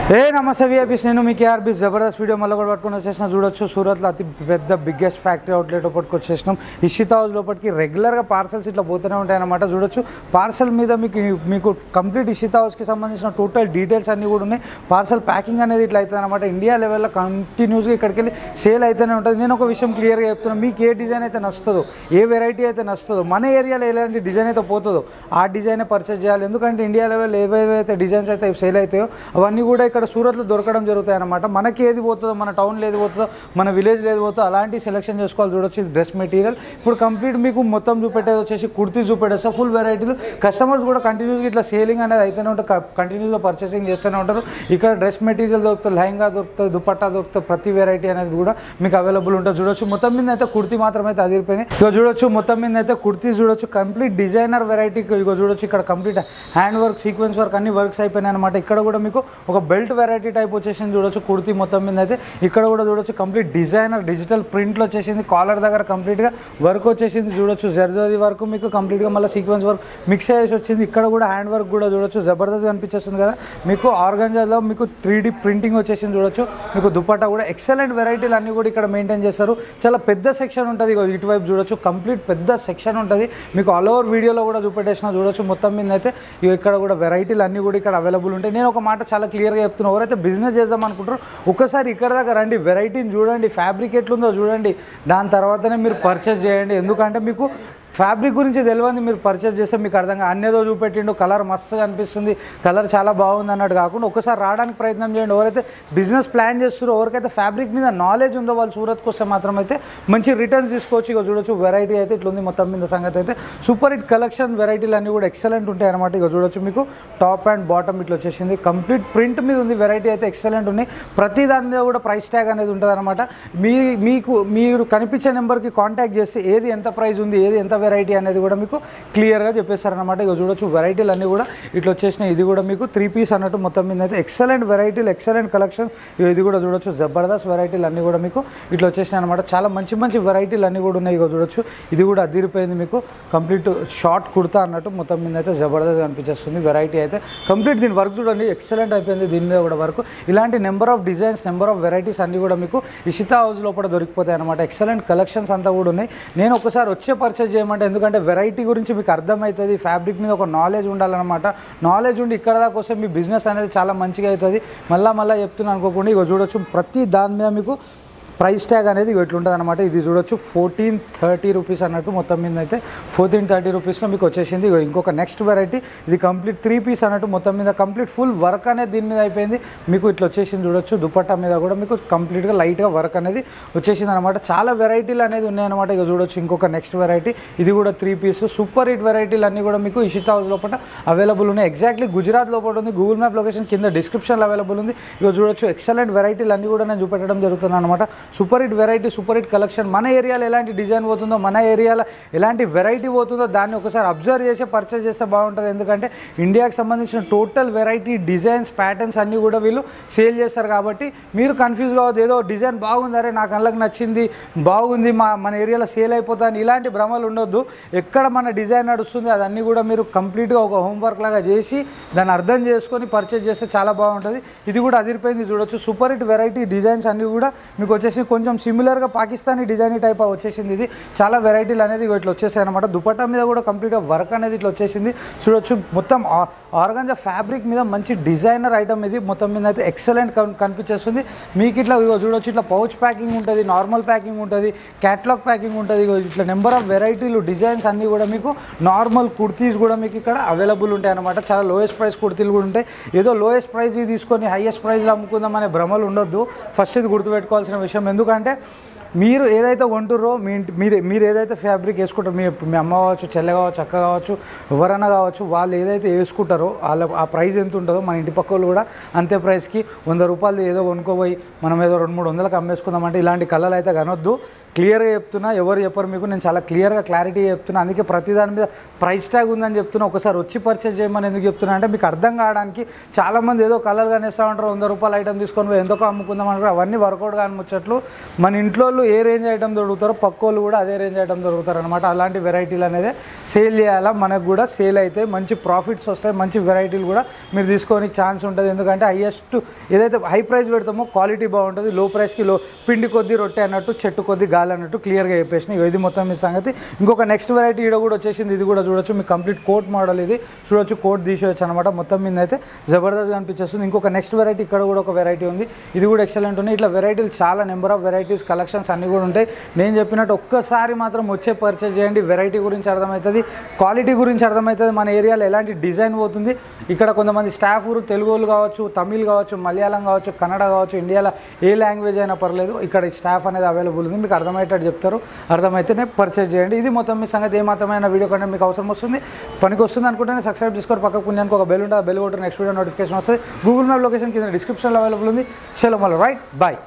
ఏ నమస్తే విఐపీస్ నేను మీ కేఆర్బీ జబర్దస్త్ వీడియో మళ్ళీ కూడా పట్టుకొని వచ్చేసిన చూడొచ్చు సూరత్లో అతి పెద్ద బిగ్గెస్ట్ ఫ్యాక్టరీ అవుట్లెట్ లోపలికి వచ్చేసినాం ఇషితా హౌస్ లోపలికి రెగ్యులర్గా పార్సల్స్ ఇట్లా పోతూనే ఉంటాయి అనమాట చూడొచ్చు పార్సల్ మీద మీకు మీకు కంప్లీట్ ఇషితా హౌస్కి సంబంధించిన టోటల్ డీటెయిల్స్ అన్నీ కూడా ఉన్నాయి పార్సల్ ప్యాకింగ్ అనేది ఇట్లా అవుతుంది అనమాట ఇండియా లెవెల్లో కంటిన్యూస్గా ఇక్కడికి వెళ్ళి సేల్ అయితేనే ఉంటుంది నేను ఒక విషయం క్లియర్గా చెప్తున్నాను మీకు ఏ డిజైన్ అయితే నచ్చుతుందో ఏ వెరైటీ అయితే నచ్చుతుందో మన ఏరియాలో ఎలాంటి డిజైన్ అయితే పోతుందో ఆ డిజైనే పర్చేజ్ చేయాలి ఎందుకంటే ఇండియా లెవెల్ ఏవేవైతే డిజైన్స్ అయితే సేల్ అవుతాయో అవన్నీ కూడా ఇక్కడ సూరత్లో దొరకడం జరుగుతాయి అనమాట మనకి ఏది పోతుందో మన టౌన్లో ఏది పోతుందో మన విలేజ్ ఏది పోతుందో అలాంటి సెలెక్షన్ చేసుకోవాలి చూడొచ్చు ఇది డ్రెస్ మెటీరియల్ ఇప్పుడు కంప్లీట్ మీకు మొత్తం చూపెట్టేది వచ్చేసి కుర్తీ చూపెట్టేస్తా ఫుల్ వెరైటీలు కస్టమర్స్ కూడా కంటిన్యూస్గా ఇట్లా సేలింగ్ అనేది అయితేనే ఉంటారు కంటిన్యూస్గా పర్చేసింగ్ చేస్తూనే ఉంటారు ఇక్కడ డ్రెస్ మెటీరియల్ దొరుకుతుంది లెహంగా దొరుకుతుంది దుపట్టా దొరుకుతుంది ప్రతి వెరైటీ అనేది కూడా మీకు అవైలబుల్ ఉంటుంది చూడొచ్చు మొత్తం మీద అయితే కుర్తీ మాత్రమే అయితే అదిరిపోయినాయి ఇక చూడొచ్చు మొత్తం మీద అయితే కుర్తీ చూడొచ్చు కంప్లీట్ డిజైనర్ వెరైటీ ఇక చూడొచ్చు ఇక్కడ complete hand work sequence work అన్ని వర్క్స్ అయిపోయినాయి అనమాట ఇక్కడ కూడా మీకు ఒక బెల్ట్ వెరైటీ టైప్ వచ్చేసింది చూడొచ్చు కుర్తీ మొత్తం మీద అయితే ఇక్కడ కూడా చూడొచ్చు కంప్లీట్ డిజైనర్ డిజిటల్ ప్రింట్లో వచ్చేసింది కాలర్ దగ్గర కంప్లీట్గా వర్క్ వచ్చేసింది చూడొచ్చు జర్జరీ వర్క్ మీకు కంప్లీట్గా మళ్ళీ సీక్వెన్స్ వర్క్ మిక్స్ అయ్యేసి వచ్చింది ఇక్కడ కూడా హ్యాండ్ వర్క్ కూడా చూడొచ్చు జబర్దస్త్ కనిపించేస్తుంది కదా మీకు ఆర్గంజాలో మీకు త్రీ ప్రింటింగ్ వచ్చేసింది చూడొచ్చు మీకు దుపట్టా కూడా ఎక్సలెంట్ వెరైటీలు అన్నీ కూడా ఇక్కడ మెయింటైన్ చేస్తారు చాలా పెద్ద సెక్షన్ ఉంటుంది ఇగో ఇటువైపు చూడొచ్చు కంప్లీట్ పెద్ద సెక్షన్ ఉంటుంది మీకు ఆల్ ఓవర్ వీడియోలో కూడా చూపెట్టేసిన చూడొచ్చు మొత్తం మీద అయితే ఇగో ఇక్కడ కూడా వెరైటీలు అన్నీ కూడా ఇక్కడ అవైలబుల్ ఉంటాయి నేను ఒక మాట చాలా క్లియర్గా చెప్తున్నాను ఎవరైతే బిజినెస్ చేద్దాం అనుకుంటారో ఒక్కసారి ఇక్కడ దాకా రండి వెరైటీని చూడండి ఫ్యాబ్రిక్ ఎట్లుందో చూడండి దాని తర్వాతనే మీరు పర్చేస్ చేయండి ఎందుకంటే మీకు ఫ్యాబ్రిక్ గురించి తెలియదు మీరు పర్చేస్ చేస్తే మీకు అర్థం కాదు అన్నేదో చూపెట్టిండు కలర్ మస్తుగా అనిపిస్తుంది కలర్ చాలా బాగుంది అన్నట్టు కాకుండా ఒకసారి రావడానికి ప్రయత్నం చేయండి ఎవరైతే బిజినెస్ ప్లాన్ చేస్తారో ఎవరికైతే ఫ్యాబ్రిక్ మీద నాలెడ్జ్ ఉందో వాళ్ళు సూరత్కి వస్తే మాత్రం అయితే మంచి రిటర్న్స్ తీసుకోవచ్చు ఇక చూడొచ్చు వెరైటీ అయితే ఇట్లా ఉంది మొత్తం మీద సంగతి అయితే సూపర్ హిట్ కలెక్షన్ వెరైటీలు అన్నీ కూడా ఎక్సలెంట్ ఉంటాయి అనమాట ఇక చూడొచ్చు మీకు టాప్ అండ్ బాటమ్ ఇట్లా వచ్చేసింది కంప్లీట్ ప్రింట్ మీద ఉంది వెరైటీ అయితే ఎక్సలెంట్ ఉన్నాయి ప్రతి దాని మీద కూడా ప్రైస్ ట్యాగ్ అనేది ఉంటుంది అనమాట మీ మీకు మీరు కనిపించే నెంబర్కి కాంటాక్ట్ చేస్తే ఏది ఎంత ప్రైస్ ఉంది ఏది ఎంత వెరైటీ అనేది కూడా మీకు క్లియర్గా చెప్పేస్తారనమాట ఇక చూడొచ్చు వెరైటీలు అన్నీ కూడా ఇట్లా వచ్చేసినాయి ఇది కూడా మీకు త్రీ పీస్ అన్నట్టు మొత్తం మీద అయితే ఎక్సలెంట్ వెరైటీలు ఎక్సలెంట్ కలెక్షన్ ఇది కూడా చూడొచ్చు జబర్దస్త్ వెరైటీలు అన్నీ కూడా మీకు ఇట్లా వచ్చేసినాయి అనమాట చాలా మంచి మంచి వెరైటీలు అన్నీ కూడా ఉన్నాయి ఇక చూడొచ్చు ఇది కూడా అదిరిపోయింది మీకు కంప్లీట్ షార్ట్ కుర్తా అన్నట్టు మొత్తం మీద అయితే జబర్దస్త్ అనిపించేస్తుంది వెరైటీ అయితే కంప్లీట్ దీని వర్క్ చూడండి ఎక్సలెంట్ అయిపోయింది దీని మీద కూడా వర్క్ ఇలాంటి number of designs number of varieties అన్నీ కూడా మీకు ఇషితా హౌస్ లోపల దొరికిపోతాయి అనమాట ఎక్సలెంట్ కలెక్షన్స్ అంతా కూడా ఉన్నాయి నేను ఒకసారి వచ్చే పర్చేజ్ చేయమంటే ఎందుకంటే వెరైటీ గురించి మీకు అర్థమవుతుంది ఫ్యాబ్రిక్ మీద ఒక నాలెడ్జ్ ఉండాలన్నమాట నాలెడ్జ్ ఉండి ఇక్కడ దాకా వస్తే మీ బిజినెస్ అనేది చాలా మంచిగా అవుతుంది మళ్ళీ మళ్ళీ చెప్తున్నాను అనుకోకుండా ఇక చూడొచ్చు ప్రతి దాని మీద మీకు ప్రైస్ ట్యాగ్ అనేది ఇట్లా ఉంటుంది అనమాట ఇది చూడొచ్చు ఫోర్టీన్ థర్టీ రూపీస్ అన్నట్టు మొత్తం మీద అయితే ఫోర్టీన్ థర్టీ రూపీస్లో మీకు వచ్చేసింది ఇగో ఇంకొక నెక్స్ట్ వెరైటీ ఇది కంప్లీట్ త్రీ పీస్ అన్నట్టు మొత్తం మీద కంప్లీట్ ఫుల్ వర్క్ అనేది దీని మీద అయిపోయింది మీకు ఇట్లా వచ్చేసింది చూడొచ్చు దుపట్టా మీద కూడా మీకు కంప్లీట్గా లైట్గా వర్క్ అనేది వచ్చేసింది అనమాట చాలా వెరైటీలు అనేది ఉన్నాయన్నమాట ఇక చూడొచ్చు ఇంకొక నెక్స్ట్ వెరైటీ ఇది కూడా త్రీ పీస్ సూపర్ హిట్ వెరైటీలు అన్నీ కూడా మీకు ఇషితా హౌస్ లోపల అవైలబుల్ ఉన్నాయి ఎగ్జాక్ట్లీ గుజరాత్ లోపల ఉంది గూగుల్ మ్యాప్ లొకేషన్ కింద డిస్క్రిప్షన్లో అవైలబుల్ ఉంది ఇక చూడొచ్చు ఎక్సలెంట్ వెరైటీలు అన్నీ కూడా నేను చూపెట్టడం జరుగుతుంది అనమాట super hit variety super hit collection మన ఏరియాలో ఎలాంటి డిజైన్ పోతుందో మన ఏరియాలో ఎలాంటి వెరైటీ పోతుందో దాన్ని ఒకసారి అబ్జర్వ్ చేసి పర్చేస్ చేస్తే బాగుంటుంది ఎందుకంటే ఇండియాకి సంబంధించిన టోటల్ వెరైటీ డిజైన్స్ ప్యాటర్న్స్ అన్నీ కూడా వీళ్ళు సేల్ చేస్తారు కాబట్టి మీరు కన్ఫ్యూజ్ కావద్దు ఏదో డిజైన్ బాగుంది అరే నాకు కళ్ళకి నచ్చింది బాగుంది మా మన ఏరియాలో సేల్ అయిపోతాను ఇలాంటి భ్రమలు ఉండొద్దు ఎక్కడ మన డిజైన్ నడుస్తుంది అదన్నీ కూడా మీరు కంప్లీట్గా ఒక హోంవర్క్ లాగా చేసి దాన్ని అర్థం చేసుకొని పర్చేస్ చేస్తే చాలా బాగుంటుంది ఇది కూడా అదిరిపోయింది చూడొచ్చు సూపర్ హిట్ వెరైటీ డిజైన్స్ అన్నీ కూడా మీకు వచ్చేసి కొంచెం సిమిలర్గా పాకిస్తానీ డిజైన్ టైప్ వచ్చేసింది ఇది చాలా వెరైటీలు అనేది ఇట్లా వచ్చేసాయి అనమాట దుపట్టా మీద కూడా కంప్లీట్గా వర్క్ అనేది ఇట్లా వచ్చేసింది చూడొచ్చు మొత్తం ఆర్గంజా ఫ్యాబ్రిక్ మీద మంచి డిజైనర్ ఐటమ్ ఇది మొత్తం మీద అయితే ఎక్సలెంట్ కనిపించేస్తుంది మీకు ఇట్లా ఇగో చూడొచ్చు ఇట్లా పౌచ్ ప్యాకింగ్ ఉంటుంది నార్మల్ ప్యాకింగ్ ఉంటుంది క్యాట్లాగ్ ప్యాకింగ్ ఉంటుంది ఇగో ఇట్లా నెంబర్ ఆఫ్ వెరైటీలు డిజైన్స్ అన్నీ కూడా మీకు నార్మల్ కుర్తీస్ కూడా మీకు ఇక్కడ అవైలబుల్ ఉంటాయి అనమాట చాలా లోయెస్ట్ ప్రైస్ కుర్తీలు కూడా ఉంటాయి ఏదో లోయెస్ట్ ప్రైస్ తీసుకొని హైయెస్ట్ ప్రైస్లో అమ్ముకుందాం అనే భ్రమలు ఉండొద్దు ఫస్ట్ ఇది గుర్తుపెట్టుకోవాల్సిన విషయం ఎందుకంటే మీరు ఏదైతే కొంటుర్రో మీ ఇంటి మీరు మీరు ఏదైతే ఫ్యాబ్రిక్ వేసుకుంటారో మీ మీ అమ్మ కావచ్చు చెల్లె కావచ్చు అక్క కావచ్చు ఎవరైనా కావచ్చు వాళ్ళు ఏదైతే వేసుకుంటారో వాళ్ళ ఆ ప్రైస్ ఎంత ఉంటుందో మన ఇంటి పక్క వాళ్ళు కూడా అంతే ప్రైస్కి వంద రూపాయలు ఏదో కొనుక్కోపోయి మనం ఏదో రెండు మూడు వందలకు అమ్మేసుకుందామంటే ఇలాంటి కళలు అయితే కనొద్దు క్లియర్గా చెప్తున్నా ఎవరు చెప్పరు మీకు నేను చాలా క్లియర్గా క్లారిటీ చెప్తున్నా అందుకే ప్రతి దాని మీద ప్రైస్ ట్యాగ్ ఉందని చెప్తున్నా ఒకసారి వచ్చి పర్చేజ్ చేయమని ఎందుకు చెప్తున్నా అంటే మీకు అర్థం కావడానికి చాలామంది ఏదో కలర్ కనేస్తా ఉంటారు వంద రూపాయల ఐటమ్ తీసుకొని పోయి ఎందుకో అమ్ముకుందాం అంటారు అవన్నీ వర్కౌట్ కాని ముచ్చట్లు మన ఇంట్లో వాళ్ళు ఏ రేంజ్ ఐటమ్ దొరుకుతారో పక్కోళ్ళు కూడా అదే రేంజ్ ఐటమ్ దొరుకుతారు అనమాట అలాంటి వెరైటీలు అనేది సేల్ చేయాలా మనకు కూడా సేల్ అయితే మంచి ప్రాఫిట్స్ వస్తాయి మంచి వెరైటీలు కూడా మీరు తీసుకోనికి ఛాన్స్ ఉంటుంది ఎందుకంటే హైయెస్ట్ ఏదైతే హై ప్రైస్ పెడతామో క్వాలిటీ బాగుంటుంది లో ప్రైస్కి లో పిండి కొద్ది రొట్టె అన్నట్టు చెట్టు కొద్ది గాలి అన్నట్టు క్లియర్గా చెప్పేసిన ఇది మొత్తం మీ సంగతి ఇంకొక నెక్స్ట్ వెరైటీ ఈడ కూడా వచ్చేసింది ఇది కూడా చూడొచ్చు మీ కంప్లీట్ కోట్ మోడల్ ఇది చూడొచ్చు కోట్ తీసేయచ్చు అనమాట మొత్తం మీద అయితే జబర్దస్త్ కనిపించేస్తుంది ఇంకొక నెక్స్ట్ వెరైటీ ఇక్కడ కూడా ఒక వెరైటీ ఉంది ఇది కూడా ఎక్సలెంట్ ఉన్నాయి ఇట్లా వెరైటీలు చాలా నెంబర్ ఆఫ్ వెరైటీస్ కలెక్షన్స్ అన్నీ కూడా ఉంటాయి నేను చెప్పినట్టు ఒక్కసారి మాత్రం వచ్చే పర్చేజ్ చేయండి వెరైటీ గురించి అర్థమవుతుంది క్వాలిటీ గురించి అర్థమవుతుంది మన ఏరియాలో ఎలాంటి డిజైన్ పోతుంది ఇక్కడ కొంతమంది స్టాఫ్ తెలుగు వాళ్ళు కావచ్చు తమిళ్ కావచ్చు మలయాళం కావచ్చు కన్నడ కావచ్చు ఇండియాలో ఏ లాంగ్వేజ్ అయినా పర్లేదు ఇక్కడ స్టాఫ్ అనేది అవైలబుల్ ఉంది మీకు అర్థమయ్యేటట్టు చెప్తారు అర్థమైతేనే పర్చేజ్ చేయండి ఇది మొత్తం మీ సంగతి ఏమాత్రమైన వీడియో కంటే మీకు అవసరం వస్తుంది పనికి వస్తుంది అనుకుంటేనే సబ్స్క్రైబ్ చేసుకోరు పక్కకు పుణ్యానికి ఒక బెల్ ఉంటుంది ఆ బెల్ కొట్టు నెక్స్ట్ వీడియో నోటిఫికేషన్ వస్తుంది గూగుల్ మ్యాప్ లొకేషన్ కింద డిస్క్రిప్షన్లో అవైలబుల్ ఉంది చలో మళ్ళీ రైట్ బాయ్